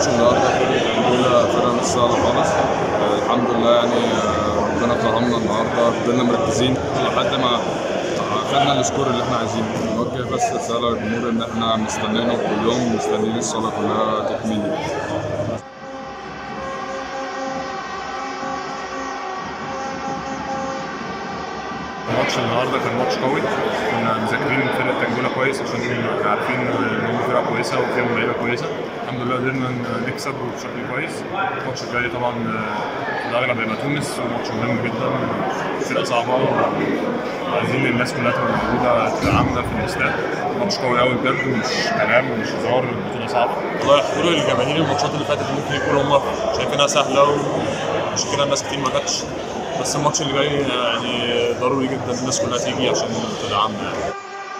ماتش النهارده فرقه انجولا فرقه مش سهله خالص آه، الحمد لله يعني آه، ربنا كرمنا النهارده فضلنا مركزين لحد ما خدنا السكور اللي احنا عايزينه نوجه بس رساله للجمهور ان احنا مستنيينهم كل يوم مستنيين الصلاه كلها تكميل ماتش النهارده كان ماتش قوي كنا مذاكرين فرقه انجولا كويس عشان احنا عارفين ان هم فرقه كويسه وفيهم لعيبه كويسه الحمد لله قدرنا نكسب بشكل كويس الماتش الجاي طبعا في الاغلب هيبقى تونس وماتش مهم جدا فرقه صعبه وعايزين الناس كلها تبقى موجوده تبقى عامله في الاستاد ماتش قوي قوي بجد مش كلام مش هزار البطوله صعبه والله يحضروا الجماهير الماتشات اللي فاتت ممكن يكونوا هم شايفينها سهله وعشان كده الناس كتير ما جاتش بس الماتش اللي جاي يعني ضروري جدا الناس كلها تيجي عشان تدعمنا يعني.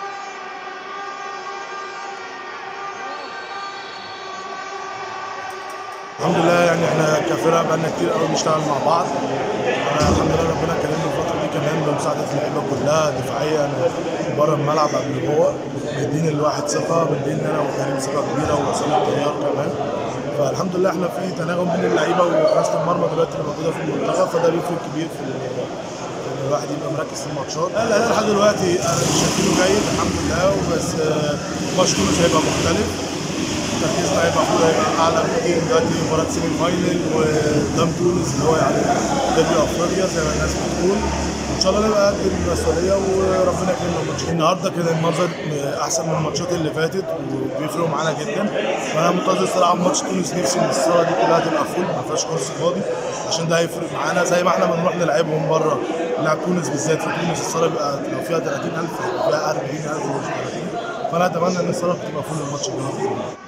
الحمد لله يعني احنا كفرقه بقالنا كتير قوي بنشتغل مع بعض انا الحمد لله ربنا كرمني الفتره دي كمان بمساعده اللعيبه كلها دفاعيا بره الملعب قبل جوه مدين الواحد ثقه مدين انا وكريم ثقه كبيره ووصل التيار كمان فالحمد لله احنا في تناغم بين اللعيبه وحراسه المرمى دلوقتي اللي موجوده في المنتخب فده بيفرق كبير في ال- ان الواحد يبقى مركز في الماتشات لا لا لحد دلوقتي انا شايفينه جيد الحمد لله وبس آه، ماتش تونس هيبقى مختلف تركيزنا هيبقى المفروض هيبقى اعلى بكتير دلوقتي مباراه سيمي فاينل وقدام تونس اللي هو يعني ديربي افريقيا زي ما الناس بتقول ان شاء الله نبقى قد المسؤوليه وربنا يكرمنا الماتش النهارده كان المنظر احسن من الماتشات اللي فاتت وبيفرقوا معانا جدا فانا منتظر الصراحه في ماتش تونس نفسي ان الصاله دي كلها تبقى فول ما فيهاش كرسي فاضي عشان ده هيفرق معانا زي ما احنا بنروح نلعبهم بره نلعب تونس بالذات في تونس الصاله بيبقى لو فيها 30000 هيبقى فيها 40000 و 30 فانا اتمنى ان الصاله تبقى فول الماتش الجاي